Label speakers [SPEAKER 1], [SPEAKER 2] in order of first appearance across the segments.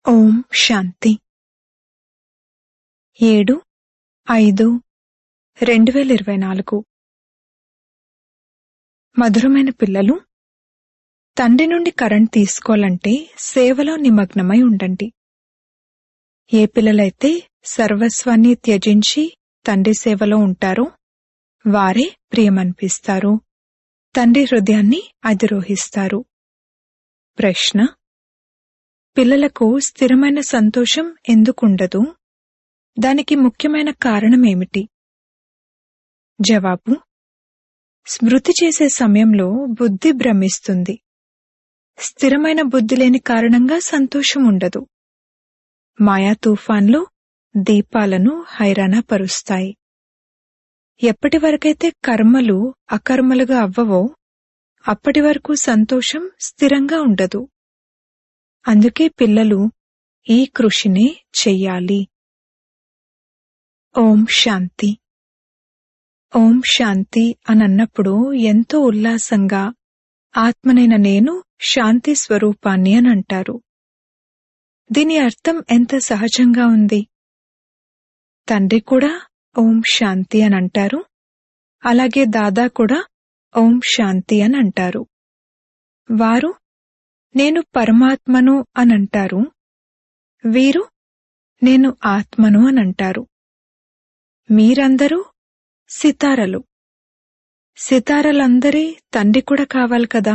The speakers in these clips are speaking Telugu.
[SPEAKER 1] ఓం శాంతి ఏడు ఐదు రెండు వేల ఇరవై నాలుగు మధురమైన పిల్లలు తండ్రి నుండి కరెంట్ తీసుకోవాలంటే సేవలో నిమగ్నమై ఉండండి ఏ పిల్లలైతే సర్వస్వాన్ని త్యజించి తండ్రి సేవలో ఉంటారో వారే ప్రియమనిపిస్తారు తండ్రి హృదయాన్ని అధిరోహిస్తారు ప్రశ్న పిల్లలకు స్థిరమైన సంతోషం ఎందుకుండదు దానికి ముఖ్యమైన కారణమేమిటి జవాబు స్మృతి చేసే సమయంలో బుద్ధి భ్రమిస్తుంది స్థిరమైన బుద్ధి లేని కారణంగా సంతోషం ఉండదు మాయా తుఫాన్లు దీపాలను హైరాణపరుస్తాయి ఎప్పటి వరకైతే కర్మలు అకర్మలుగా అవ్వవో అప్పటి వరకు సంతోషం స్థిరంగా ఉండదు అందుకే పిల్లలు ఈ కృషినే చెయ్యాలి ఓం శాంతి ఓం శాంతి అనన్నప్పుడు ఎంతో ఉల్లాసంగా ఆత్మనైన నేను శాంతి స్వరూపాన్ని అని అంటారు దీని అర్థం ఎంత సహజంగా ఉంది తండ్రి కూడా ఓం శాంతి అని అంటారు అలాగే దాదా కూడా ఓం శాంతి అని అంటారు వారు నేను పరమాత్మను అని అంటారు వీరు నేను ఆత్మను అని అంటారు మీరందరూ సితారలు సితారలందరి తండ్రి కూడా కావాలి కదా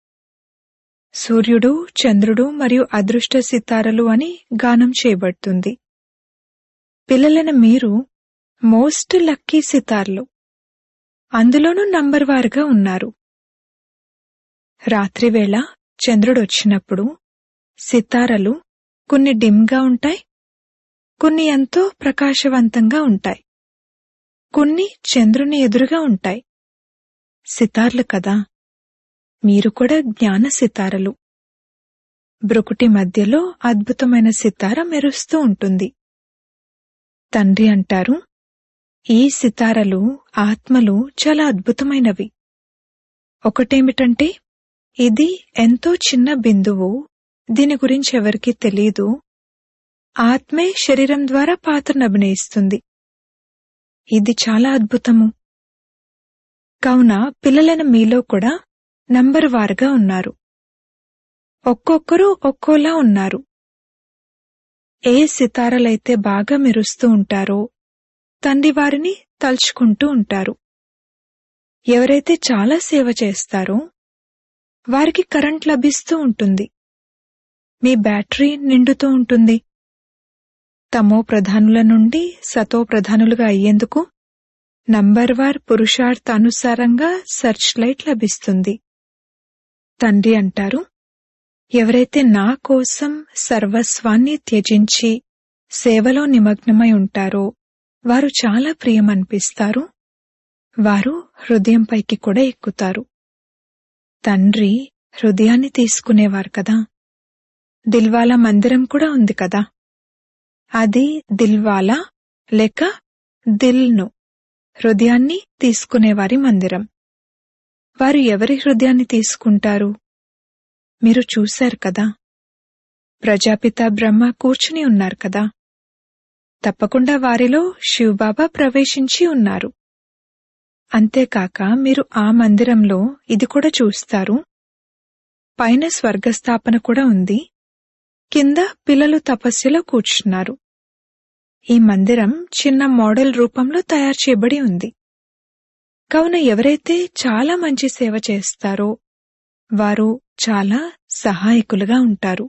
[SPEAKER 1] సూర్యుడు చంద్రుడు మరియు అదృష్ట సితారలు అని గానం చేయబడుతుంది పిల్లలైన మీరు మోస్ట్ లక్కీ సితార్లు అందులోనూ నంబర్ వారుగా ఉన్నారు రాత్రివేళ చంద్రుడు వచ్చినప్పుడు సితారలు కొన్ని డిమ్గా ఉంటాయి కొన్ని ఎంతో ప్రకాశవంతంగా ఉంటాయి కొన్ని చంద్రుని ఎదురుగా ఉంటాయి సితార్లు కదా మీరు కూడా జ్ఞాన సితారలు బ్రుకుటి మధ్యలో అద్భుతమైన సితార మెరుస్తూ ఉంటుంది తండ్రి అంటారు ఈ సితారలు ఆత్మలు చాలా అద్భుతమైనవి ఒకటేమిటంటే ఇది ఎంతో చిన్న బిందువు దీని గురించి ఎవరికీ తెలియదు ఆత్మే శరీరం ద్వారా పాత్రను అభినయిస్తుంది ఇది చాలా అద్భుతము కావున పిల్లలైన మీలో కూడా నంబర్ వారుగా ఉన్నారు ఒక్కొక్కరు ఒక్కోలా ఉన్నారు ఏ సితారలైతే బాగా మెరుస్తూ ఉంటారో తండ్రి వారిని తలుచుకుంటూ ఉంటారు ఎవరైతే చాలా సేవ చేస్తారో వారికి కరెంట్ లభిస్తూ ఉంటుంది మీ బ్యాటరీ నిండుతూ ఉంటుంది తమో ప్రధానుల నుండి సతో ప్రధానులుగా అయ్యేందుకు నంబర్ వార్ పురుషార్థ అనుసారంగా సర్చ్ లైట్ లభిస్తుంది తండ్రి అంటారు ఎవరైతే నా కోసం సర్వస్వాన్ని త్యజించి సేవలో నిమగ్నమై ఉంటారో వారు చాలా ప్రియమనిపిస్తారు వారు హృదయంపైకి కూడా ఎక్కుతారు తండ్రి హృదయాన్ని తీసుకునేవారు కదా దిల్వాలా మందిరం కూడా ఉంది కదా అది దిల్వాలా లేక దిల్ను హృదయాన్ని తీసుకునేవారి మందిరం వారు ఎవరి హృదయాన్ని తీసుకుంటారు మీరు చూశారు కదా ప్రజాపిత బ్రహ్మ కూర్చుని ఉన్నారు కదా తప్పకుండా వారిలో శివబాబా ప్రవేశించి ఉన్నారు అంతేకాక మీరు ఆ మందిరంలో ఇది కూడా చూస్తారు పైన స్వర్గస్థాపన కూడా ఉంది కింద పిల్లలు తపస్సులో కూర్చున్నారు ఈ మందిరం చిన్న మోడల్ రూపంలో తయారు చేయబడి ఉంది కావున ఎవరైతే చాలా మంచి సేవ చేస్తారో వారు చాలా సహాయకులుగా ఉంటారు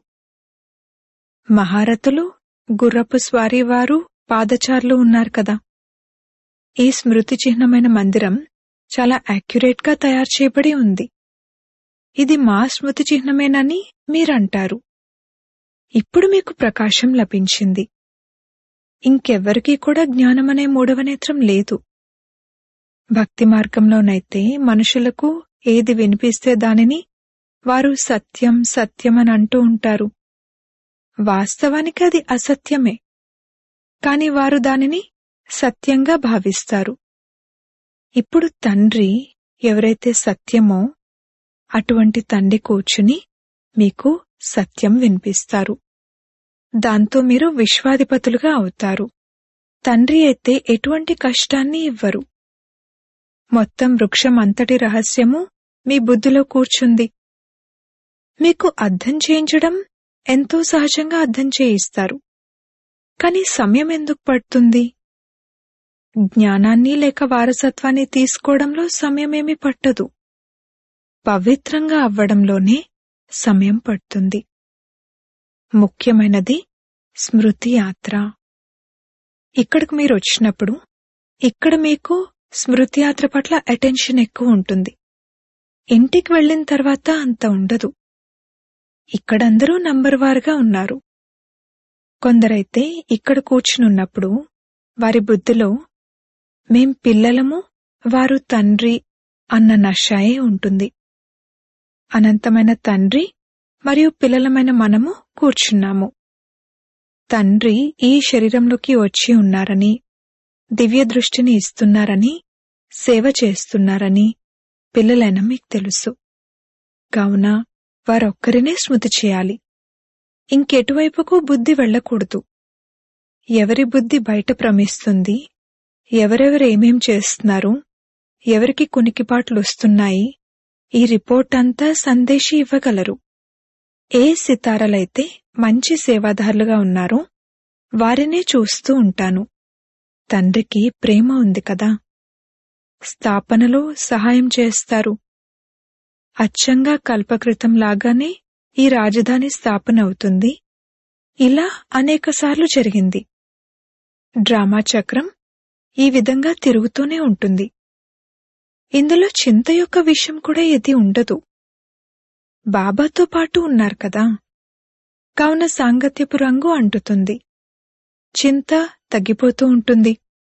[SPEAKER 1] మహారథులు గుర్రపు స్వారీ వారు పాదచారులు ఉన్నారు కదా ఈ స్మృతి చిహ్నమైన మందిరం చాలా యాక్యురేట్ గా తయారు చేయబడి ఉంది ఇది మా స్మృతి చిహ్నమేనని మీరంటారు ఇప్పుడు మీకు ప్రకాశం లభించింది ఇంకెవ్వరికీ కూడా జ్ఞానమనే మూడవ నేత్రం లేదు భక్తి మార్గంలోనైతే మనుషులకు ఏది వినిపిస్తే దానిని వారు సత్యం సత్యం అని అంటూ ఉంటారు వాస్తవానికి అది అసత్యమే కాని వారు దానిని సత్యంగా భావిస్తారు ఇప్పుడు తండ్రి ఎవరైతే సత్యమో అటువంటి తండ్రి కూర్చుని మీకు సత్యం వినిపిస్తారు దాంతో మీరు విశ్వాధిపతులుగా అవుతారు తండ్రి అయితే ఎటువంటి కష్టాన్ని ఇవ్వరు మొత్తం వృక్షం అంతటి రహస్యము మీ బుద్ధిలో కూర్చుంది మీకు అర్థం చేయించడం ఎంతో సహజంగా అర్థం చేయిస్తారు కాని సమయం ఎందుకు పడుతుంది జ్ఞానాన్ని లేక వారసత్వాన్ని తీసుకోవడంలో సమయమేమి పట్టదు పవిత్రంగా అవ్వడంలోనే సమయం పడుతుంది ముఖ్యమైనది స్మృతి యాత్ర ఇక్కడికి మీరు వచ్చినప్పుడు ఇక్కడ మీకు స్మృతి యాత్ర పట్ల అటెన్షన్ ఎక్కువ ఉంటుంది ఇంటికి వెళ్ళిన తర్వాత అంత ఉండదు ఇక్కడందరూ నంబర్ వారుగా ఉన్నారు కొందరైతే ఇక్కడ కూర్చునున్నప్పుడు వారి బుద్ధిలో మేం పిల్లలము వారు తండ్రి అన్న నషాయే ఉంటుంది అనంతమైన తండ్రి మరియు పిల్లలమైన మనము కూర్చున్నాము తండ్రి ఈ శరీరంలోకి వచ్చి ఉన్నారని దివ్య దృష్టిని ఇస్తున్నారని సేవ చేస్తున్నారని పిల్లలైన మీకు తెలుసు కావున వారొక్కరినే స్మృతి చేయాలి ఇంకెటువైపుకు బుద్ధి వెళ్ళకూడదు ఎవరి బుద్ధి బయట ప్రమిస్తుంది ఎవరెవరు ఏమేం చేస్తున్నారు ఎవరికి కునికిపాట్లు వస్తున్నాయి ఈ రిపోర్ట్ అంతా సందేశి ఇవ్వగలరు ఏ సితారలైతే మంచి సేవాదారులుగా ఉన్నారో వారినే చూస్తూ ఉంటాను తండ్రికి ప్రేమ ఉంది కదా స్థాపనలో సహాయం చేస్తారు అచ్చంగా కల్పకృతం లాగానే ఈ రాజధాని స్థాపన అవుతుంది ఇలా అనేకసార్లు జరిగింది డ్రామా చక్రం ఈ విధంగా తిరుగుతూనే ఉంటుంది ఇందులో చింత యొక్క విషయం కూడా ఏది ఉండదు బాబాతో పాటు ఉన్నారు కదా కావున సాంగత్యపు రంగు అంటుతుంది చింత తగ్గిపోతూ ఉంటుంది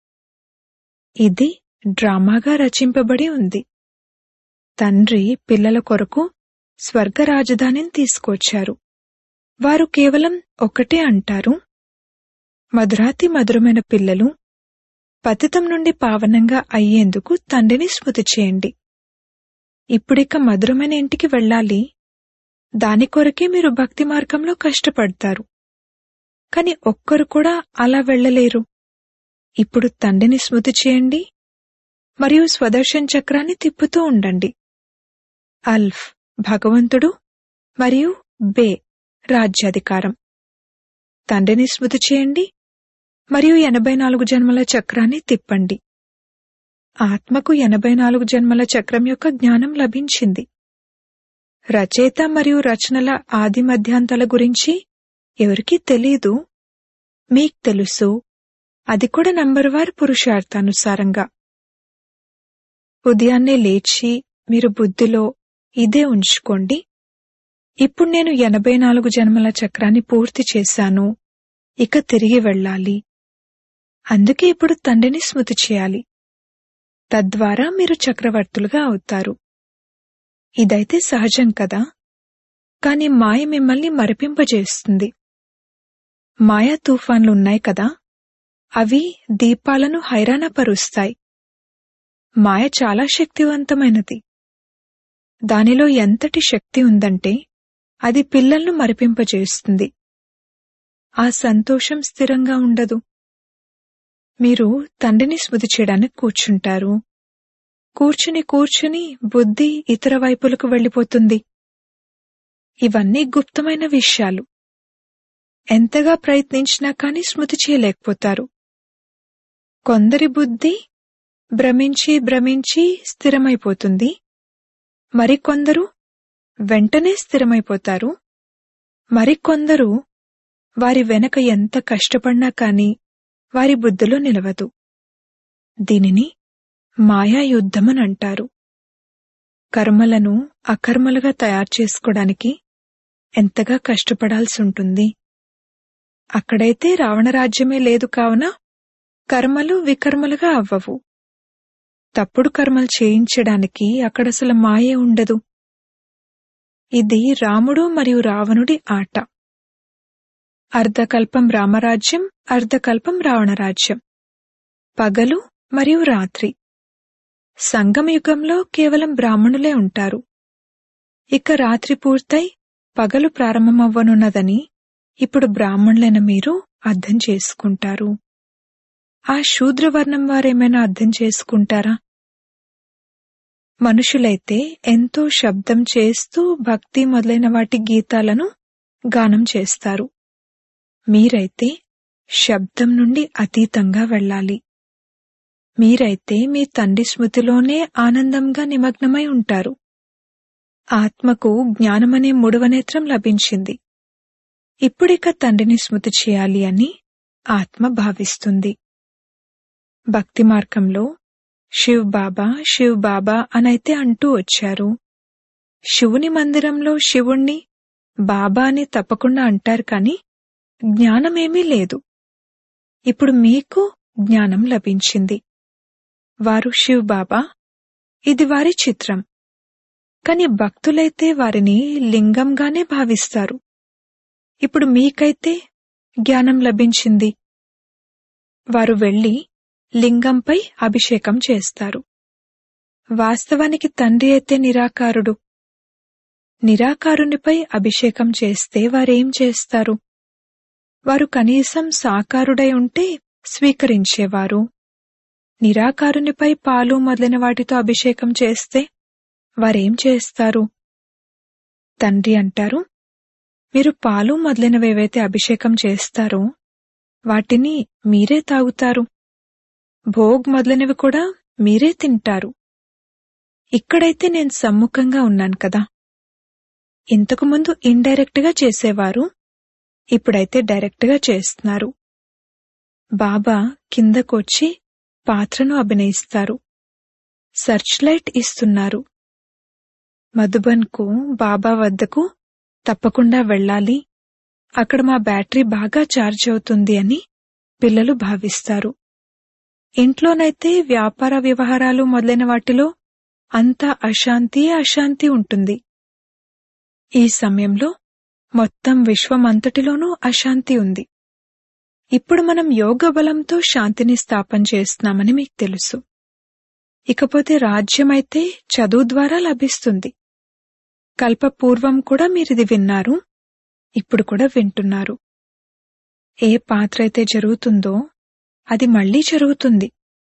[SPEAKER 1] ఇది డ్రామాగా రచింపబడి ఉంది తండ్రి పిల్లల కొరకు స్వర్గ రాజధానిని తీసుకొచ్చారు వారు కేవలం ఒకటే అంటారు మధురాతి మధురమైన పిల్లలు పతితం నుండి పావనంగా అయ్యేందుకు తండ్రిని స్మృతి చేయండి ఇప్పుడిక మధురమైన ఇంటికి వెళ్ళాలి దాని కొరకే మీరు భక్తి మార్గంలో కష్టపడతారు కాని ఒక్కరు కూడా అలా వెళ్ళలేరు ఇప్పుడు తండ్రిని స్మృతి చేయండి మరియు స్వదర్శన్ చక్రాన్ని తిప్పుతూ ఉండండి అల్ఫ్ భగవంతుడు మరియు బే రాజ్యాధికారం తండ్రిని స్మృతి చేయండి మరియు ఎనభై నాలుగు జన్మల చక్రాన్ని తిప్పండి ఆత్మకు ఎనభై నాలుగు జన్మల చక్రం యొక్క జ్ఞానం లభించింది రచయిత మరియు రచనల ఆది మధ్యాంతాల గురించి ఎవరికీ తెలీదు మీకు తెలుసు అది కూడా నంబర్ వారి పురుషార్థానుసారంగా ఉదయాన్నే లేచి మీరు బుద్ధిలో ఇదే ఉంచుకోండి ఇప్పుడు నేను ఎనభై నాలుగు జన్మల చక్రాన్ని పూర్తి చేశాను ఇక తిరిగి వెళ్ళాలి అందుకే ఇప్పుడు తండ్రిని స్మృతి చేయాలి తద్వారా మీరు చక్రవర్తులుగా అవుతారు ఇదైతే సహజం కదా కాని మాయ మిమ్మల్ని మరిపింపజేస్తుంది మాయా తుఫాన్లున్నాయి కదా అవి దీపాలను హైరాణపరుస్తాయి మాయ చాలా శక్తివంతమైనది దానిలో ఎంతటి శక్తి ఉందంటే అది పిల్లలను మరిపింపజేస్తుంది ఆ సంతోషం స్థిరంగా ఉండదు మీరు తండ్రిని స్మృతి చేయడానికి కూర్చుంటారు కూర్చుని కూర్చుని బుద్ధి ఇతర వైపులకు వెళ్ళిపోతుంది ఇవన్నీ గుప్తమైన విషయాలు ఎంతగా ప్రయత్నించినా కాని స్మృతి చేయలేకపోతారు కొందరి బుద్ధి భ్రమించి భ్రమించి స్థిరమైపోతుంది మరికొందరు వెంటనే స్థిరమైపోతారు మరికొందరు వారి వెనక ఎంత కష్టపడినా కాని వారి బుద్ధిలో నిలవదు దీనిని మాయాయుద్ధమని అంటారు కర్మలను అకర్మలుగా తయారు చేసుకోవడానికి ఎంతగా కష్టపడాల్సి ఉంటుంది అక్కడైతే రావణరాజ్యమే లేదు కావున కర్మలు వికర్మలుగా అవ్వవు తప్పుడు కర్మలు చేయించడానికి అక్కడసలు మాయే ఉండదు ఇది రాముడు మరియు రావణుడి ఆట అర్ధకల్పం రామరాజ్యం అర్ధకల్పం రావణరాజ్యం పగలు మరియు రాత్రి సంగమయుగంలో కేవలం బ్రాహ్మణులే ఉంటారు ఇక రాత్రి పూర్తయి పగలు ప్రారంభమవ్వనున్నదని ఇప్పుడు బ్రాహ్మణులైన మీరు అర్థం చేసుకుంటారు ఆ శూద్రవర్ణం వారేమైనా అర్థం చేసుకుంటారా మనుషులైతే ఎంతో శబ్దం చేస్తూ భక్తి మొదలైన వాటి గీతాలను గానం చేస్తారు మీరైతే శబ్దం నుండి అతీతంగా వెళ్ళాలి మీరైతే మీ తండ్రి స్మృతిలోనే ఆనందంగా నిమగ్నమై ఉంటారు ఆత్మకు జ్ఞానమనే మూడవనేత్రం లభించింది ఇప్పుడిక తండ్రిని స్మృతి చేయాలి అని ఆత్మ భావిస్తుంది భక్తి మార్గంలో శివ్ బాబా శివ్ బాబా అనైతే అంటూ వచ్చారు శివుని మందిరంలో శివుణ్ణి బాబా అని తప్పకుండా అంటారు కాని జ్ఞానమేమీ లేదు ఇప్పుడు మీకు జ్ఞానం లభించింది వారు శివ్ బాబా ఇది వారి చిత్రం కాని భక్తులైతే వారిని లింగంగానే భావిస్తారు ఇప్పుడు మీకైతే జ్ఞానం లభించింది వారు వెళ్లి లింగంపై అభిషేకం చేస్తారు వాస్తవానికి తండ్రి అయితే నిరాకారుడు నిరాకారునిపై అభిషేకం చేస్తే వారేం చేస్తారు వారు కనీసం సాకారుడై ఉంటే స్వీకరించేవారు నిరాకారునిపై పాలు మొదలైన వాటితో అభిషేకం చేస్తే వారేం చేస్తారు తండ్రి అంటారు మీరు పాలు మొదలైనవేవైతే అభిషేకం చేస్తారో వాటిని మీరే తాగుతారు భోగ్ మొదలైనవి కూడా మీరే తింటారు ఇక్కడైతే నేను సమ్ముఖంగా ఉన్నాను కదా ఇంతకు ముందు ఇండైరెక్ట్ గా చేసేవారు ఇప్పుడైతే డైరెక్ట్ గా చేస్తున్నారు బాబా కిందకొచ్చి పాత్రను అభినయిస్తారు సర్చ్ లైట్ ఇస్తున్నారు మధుబన్కు బాబా వద్దకు తప్పకుండా వెళ్ళాలి అక్కడ మా బ్యాటరీ బాగా ఛార్జ్ అవుతుంది అని పిల్లలు భావిస్తారు ఇంట్లోనైతే వ్యాపార వ్యవహారాలు మొదలైన వాటిలో అంతా అశాంతి అశాంతి ఉంటుంది ఈ సమయంలో మొత్తం విశ్వమంతటిలోనూ అశాంతి ఉంది ఇప్పుడు మనం యోగ బలంతో శాంతిని స్థాపన చేస్తున్నామని మీకు తెలుసు ఇకపోతే రాజ్యమైతే చదువు ద్వారా లభిస్తుంది కల్పపూర్వం కూడా మీరిది విన్నారు ఇప్పుడు కూడా వింటున్నారు ఏ పాత్ర అయితే జరుగుతుందో అది మళ్లీ జరుగుతుంది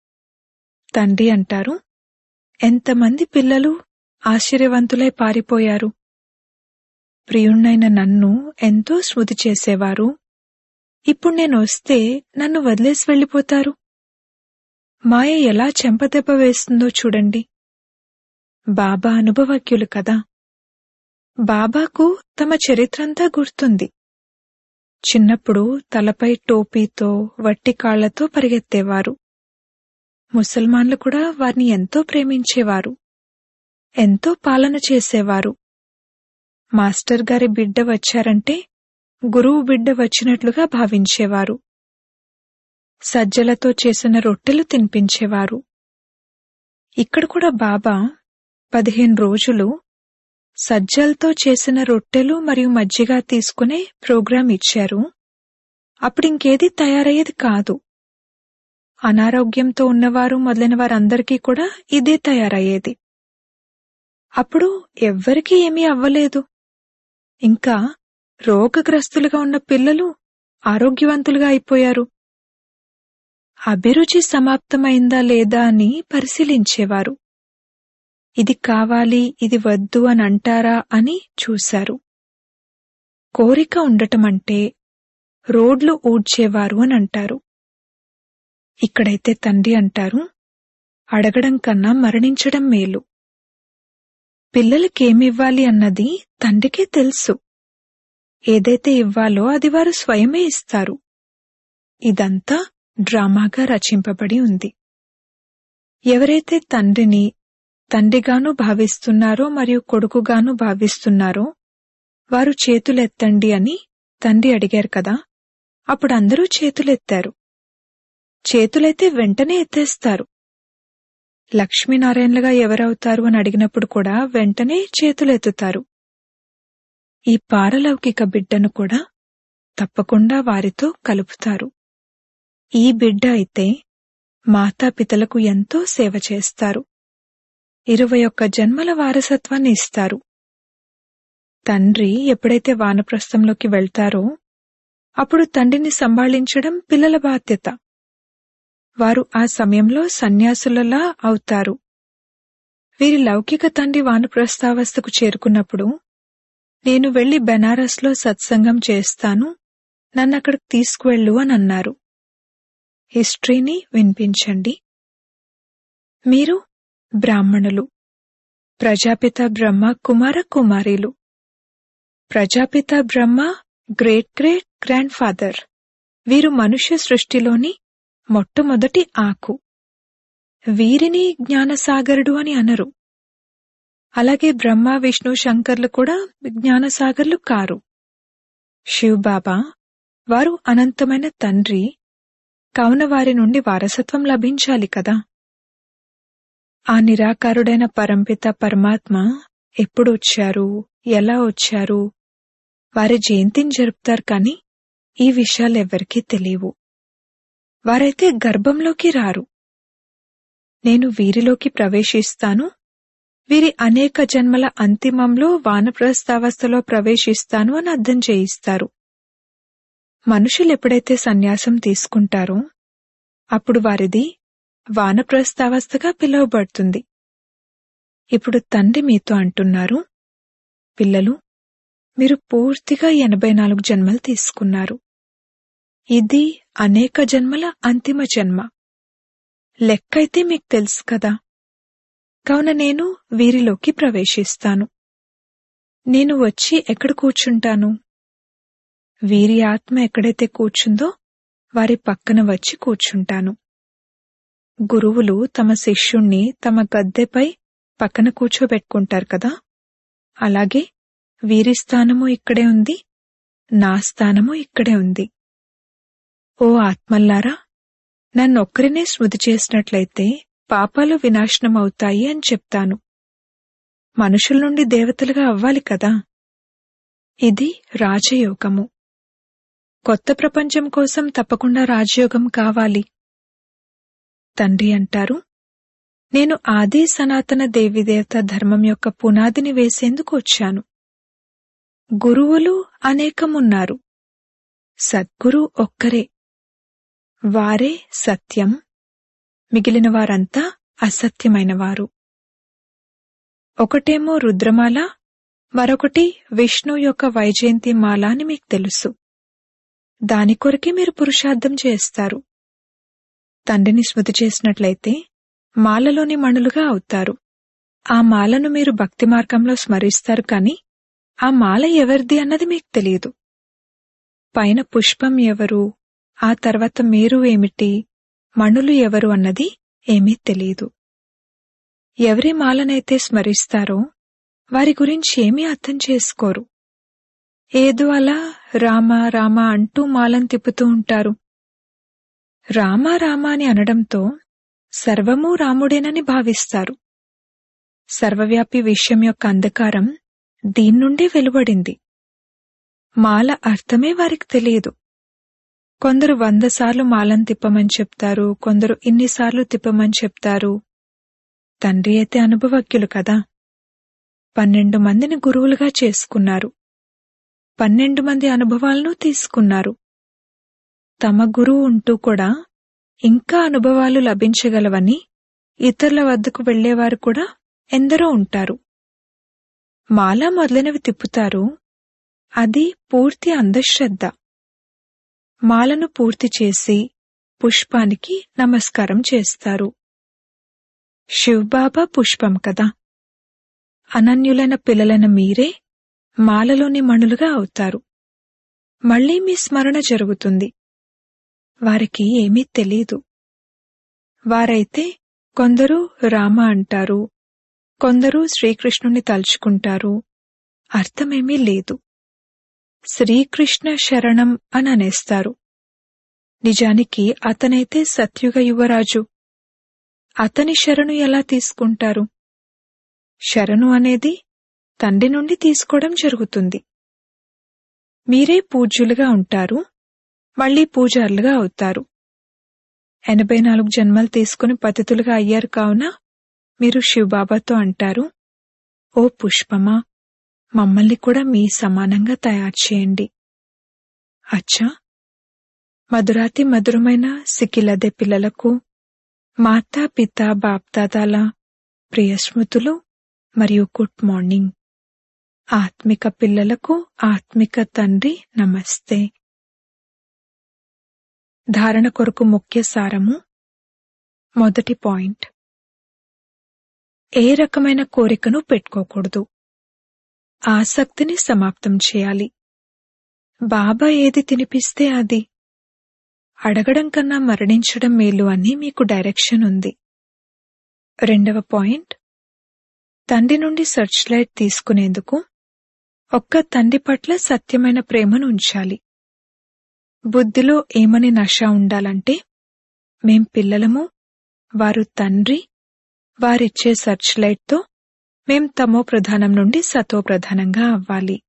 [SPEAKER 1] తండ్రి అంటారు ఎంతమంది పిల్లలు ఆశ్చర్యవంతులై పారిపోయారు ప్రియుణ్ణైన నన్ను ఎంతో స్మృతి చేసేవారు ఇప్పుడు నేను వస్తే నన్ను వదిలేసి వెళ్ళిపోతారు మాయ ఎలా చెంపదెబ్బ వేస్తుందో చూడండి బాబా అనుభవజ్ఞులు కదా బాబాకు తమ చరిత్రంతా గుర్తుంది చిన్నప్పుడు తలపై టోపీతో వట్టి కాళ్లతో పరిగెత్తేవారు ముసల్మాన్లు కూడా వారిని ఎంతో ప్రేమించేవారు ఎంతో పాలన చేసేవారు మాస్టర్ గారి బిడ్డ వచ్చారంటే గురువు బిడ్డ వచ్చినట్లుగా భావించేవారు సజ్జలతో చేసిన రొట్టెలు తినిపించేవారు ఇక్కడ కూడా బాబా పదిహేను రోజులు సజ్జలతో చేసిన రొట్టెలు మరియు మజ్జిగ తీసుకునే ప్రోగ్రాం ఇచ్చారు అప్పుడింకేది తయారయ్యేది కాదు అనారోగ్యంతో ఉన్నవారు మొదలైన వారందరికీ కూడా ఇదే తయారయ్యేది అప్పుడు ఎవ్వరికీ ఏమీ అవ్వలేదు ఇంకా రోగగ్రస్తులుగా ఉన్న పిల్లలు ఆరోగ్యవంతులుగా అయిపోయారు అభిరుచి సమాప్తమైందా లేదా అని పరిశీలించేవారు ఇది కావాలి ఇది వద్దు అని అంటారా అని చూశారు కోరిక ఉండటమంటే రోడ్లు ఊడ్చేవారు అని అంటారు ఇక్కడైతే తండ్రి అంటారు అడగడం కన్నా మరణించడం మేలు పిల్లలకేమివ్వాలి అన్నది తండ్రికే తెలుసు ఏదైతే ఇవ్వాలో అది వారు స్వయమే ఇస్తారు ఇదంతా డ్రామాగా రచింపబడి ఉంది ఎవరైతే తండ్రిని తండ్రిగాను భావిస్తున్నారో మరియు కొడుకుగాను భావిస్తున్నారో వారు చేతులెత్తండి అని తండ్రి అడిగారు కదా అప్పుడు అందరూ చేతులెత్తారు చేతులైతే వెంటనే ఎత్తేస్తారు లక్ష్మీనారాయణలుగా ఎవరవుతారు అని అడిగినప్పుడు కూడా వెంటనే చేతులెత్తుతారు ఈ పారలౌకిక బిడ్డను కూడా తప్పకుండా వారితో కలుపుతారు ఈ బిడ్డ అయితే మాతాపితలకు ఎంతో సేవ చేస్తారు ఇరవై ఒక్క జన్మల వారసత్వాన్ని ఇస్తారు తండ్రి ఎప్పుడైతే వానప్రస్థంలోకి వెళ్తారో అప్పుడు తండ్రిని సంభాళించడం పిల్లల బాధ్యత వారు ఆ సమయంలో సన్యాసులలా అవుతారు వీరి లౌకిక తండ్రి వానప్రస్థావస్థకు చేరుకున్నప్పుడు నేను వెళ్లి బెనారస్లో సత్సంగం చేస్తాను నన్నక్కడికి తీసుకువెళ్ళు అని అన్నారు హిస్టరీని వినిపించండి మీరు బ్రాహ్మణులు ప్రజాపిత బ్రహ్మ కుమార కుమారీలు Prajapita Brahma great great grand father వీరు మనుష్య సృష్టిలోని మొట్టమొదటి ఆకు వీరిని జ్ఞానసాగరుడు అని అనరు అలాగే బ్రహ్మ విష్ణు శంకర్లు కూడా జ్ఞానసాగర్లు కారు శివ్ బాబా వారు అనంతమైన తండ్రి కావున వారి నుండి వారసత్వం లభించాలి కదా ఆ నిరాకారుడైన పరంపిత పరమాత్మ ఎప్పుడు వచ్చారు ఎలా వచ్చారు వారి జయంతిని జరుపుతారు కాని ఈ విషయాలు ఎవ్వరికీ తెలియవు వారైతే గర్భంలోకి రారు నేను వీరిలోకి ప్రవేశిస్తాను వీరి అనేక జన్మల అంతిమంలో వానప్రస్థావస్థలో ప్రవేశిస్తాను అని అర్థం చేయిస్తారు మనుషులు ఎప్పుడైతే సన్యాసం తీసుకుంటారో అప్పుడు వారిది వానప్రస్థావస్థగా పిలువబడుతుంది ఇప్పుడు తండ్రి మీతో అంటున్నారు పిల్లలు మీరు పూర్తిగా ఎనభై నాలుగు జన్మలు తీసుకున్నారు ఇది అనేక జన్మల అంతిమ జన్మ లెక్కైతే మీకు తెలుసు కదా కావున నేను వీరిలోకి ప్రవేశిస్తాను నేను వచ్చి ఎక్కడ కూర్చుంటాను వీరి ఆత్మ ఎక్కడైతే కూర్చుందో వారి పక్కన వచ్చి కూర్చుంటాను గురువులు తమ శిష్యుణ్ణి తమ గద్దెపై పక్కన కూర్చోబెట్టుకుంటారు కదా అలాగే వీరి స్థానము ఇక్కడే ఉంది నా స్థానము ఇక్కడే ఉంది ఓ ఆత్మల్లారా నన్నొక్కరినే స్మృతి చేసినట్లయితే పాపాలు వినాశనం అవుతాయి అని చెప్తాను మనుషుల నుండి దేవతలుగా అవ్వాలి కదా ఇది రాజయోగము కొత్త ప్రపంచం కోసం తప్పకుండా రాజయోగం కావాలి తండ్రి అంటారు నేను ఆది సనాతన దేవిదేవత ధర్మం యొక్క పునాదిని వేసేందుకు వచ్చాను గురువులు అనేకమున్నారు సద్గురు ఒక్కరే వారే సత్యం మిగిలిన వారంతా అసత్యమైన వారు ఒకటేమో రుద్రమాల మరొకటి విష్ణు యొక్క వైజయంతి మాల అని మీకు తెలుసు దాని కొరకే మీరు పురుషార్థం చేస్తారు తండ్రిని స్మృతి చేసినట్లయితే మాలలోని మణులుగా అవుతారు ఆ మాలను మీరు భక్తి మార్గంలో స్మరిస్తారు కాని ఆ మాల ఎవరిది అన్నది మీకు తెలియదు పైన పుష్పం ఎవరు ఆ తర్వాత మీరు ఏమిటి మణులు ఎవరు అన్నది ఏమీ తెలియదు ఎవరి మాలనైతే స్మరిస్తారో వారి గురించి ఏమీ అర్థం చేసుకోరు ఏదో అలా రామ రామ అంటూ మాలను తిప్పుతూ ఉంటారు రామ రామ అని అనడంతో సర్వము రాముడేనని భావిస్తారు సర్వవ్యాపి విషయం యొక్క అంధకారం దీని నుండి వెలువడింది మాల అర్థమే వారికి తెలియదు కొందరు వంద సార్లు మాలను తిప్పమని చెప్తారు కొందరు ఇన్నిసార్లు తిప్పమని చెప్తారు తండ్రి అయితే అనుభవజ్ఞులు కదా పన్నెండు మందిని గురువులుగా చేసుకున్నారు పన్నెండు మంది అనుభవాలను తీసుకున్నారు తమ గురువు ఉంటూ కూడా ఇంకా అనుభవాలు లభించగలవని ఇతరుల వద్దకు వెళ్లేవారు కూడా ఎందరో ఉంటారు మాల మొదలైనవి తిప్పుతారు అది పూర్తి అంధశ్రద్ధ మాలను పూర్తి చేసి పుష్పానికి నమస్కారం చేస్తారు శివబాబా పుష్పం కదా అనన్యులైన పిల్లలైన మీరే మాలలోని మణులుగా అవుతారు మళ్లీ మీ స్మరణ జరుగుతుంది వారికి ఏమీ తెలీదు వారైతే కొందరు రామ అంటారు కొందరు శ్రీకృష్ణుని తలుచుకుంటారు అర్థమేమీ లేదు శ్రీకృష్ణ శరణం అని అనేస్తారు నిజానికి అతనైతే సత్యుగ యువరాజు అతని శరణు ఎలా తీసుకుంటారు శరణు అనేది తండ్రి నుండి తీసుకోవడం జరుగుతుంది మీరే పూజ్యులుగా ఉంటారు మళ్లీ పూజారులుగా అవుతారు ఎనభై నాలుగు జన్మలు తీసుకుని పతితులుగా అయ్యారు కావున మీరు శివబాబాతో అంటారు ఓ పుష్పమా మమ్మల్ని కూడా మీ సమానంగా తయారు చేయండి అచ్చా మధురాతి మధురమైన సిక్కిలదే పిల్లలకు మాతా పిత బాప్దాదాల ప్రియ స్మృతులు మరియు గుడ్ మార్నింగ్ ఆత్మిక పిల్లలకు ఆత్మిక తండ్రి నమస్తే ధారణ కొరకు ముఖ్య సారము మొదటి పాయింట్ ఏ రకమైన కోరికను పెట్టుకోకూడదు ఆసక్తిని సమాప్తం చేయాలి బాబా ఏది తినిపిస్తే అది అడగడం కన్నా మరణించడం మేలు అని మీకు డైరెక్షన్ ఉంది రెండవ పాయింట్ తండ్రి నుండి సర్చ్ లైట్ తీసుకునేందుకు ఒక్క తండ్రి పట్ల సత్యమైన ప్రేమను ఉంచాలి బుద్ధిలో ఏమని నష ఉండాలంటే మేం పిల్లలము వారు తండ్రి వారిచ్చే సర్చ్ లైట్తో మేం తమో ప్రధానం నుండి సతో ప్రధానంగా అవ్వాలి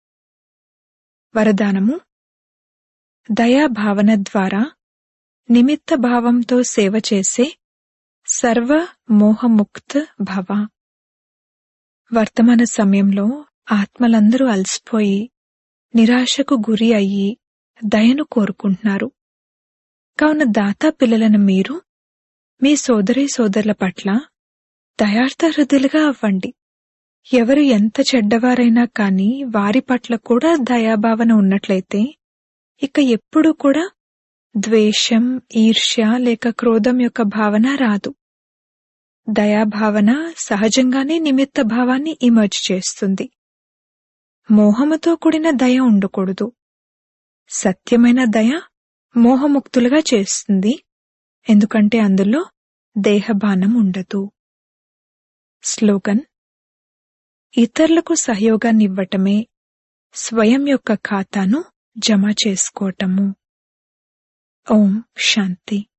[SPEAKER 1] వరదానము దయా భావన ద్వారా నిమిత్త భావంతో సేవ చేసే సర్వ మోహముక్త్ భవ వర్తమాన సమయంలో ఆత్మలందరూ అలసిపోయి నిరాశకు గురి అయ్యి దయను కోరుకుంటున్నారు కావున దాతా పిల్లలను మీరు మీ సోదరి సోదరుల పట్ల దయార్థ హృదయులుగా అవ్వండి ఎవరు ఎంత చెడ్డవారైనా కాని వారి పట్ల కూడా దయాభావన ఉన్నట్లయితే ఇక ఎప్పుడూ కూడా ద్వేషం ఈర్ష్య లేక క్రోధం యొక్క భావన రాదు దయాభావన సహజంగానే నిమిత్త భావాన్ని ఇమర్జ్ చేస్తుంది మోహముతో కూడిన దయ ఉండకూడదు సత్యమైన దయ మోహముక్తులుగా చేస్తుంది ఎందుకంటే అందులో దేహబానం ఉండదు స్లోగన్ ఇతరులకు సహయోగాన్ని ఇవ్వటమే స్వయం యొక్క ఖాతాను జమ చేసుకోవటము ఓం శాంతి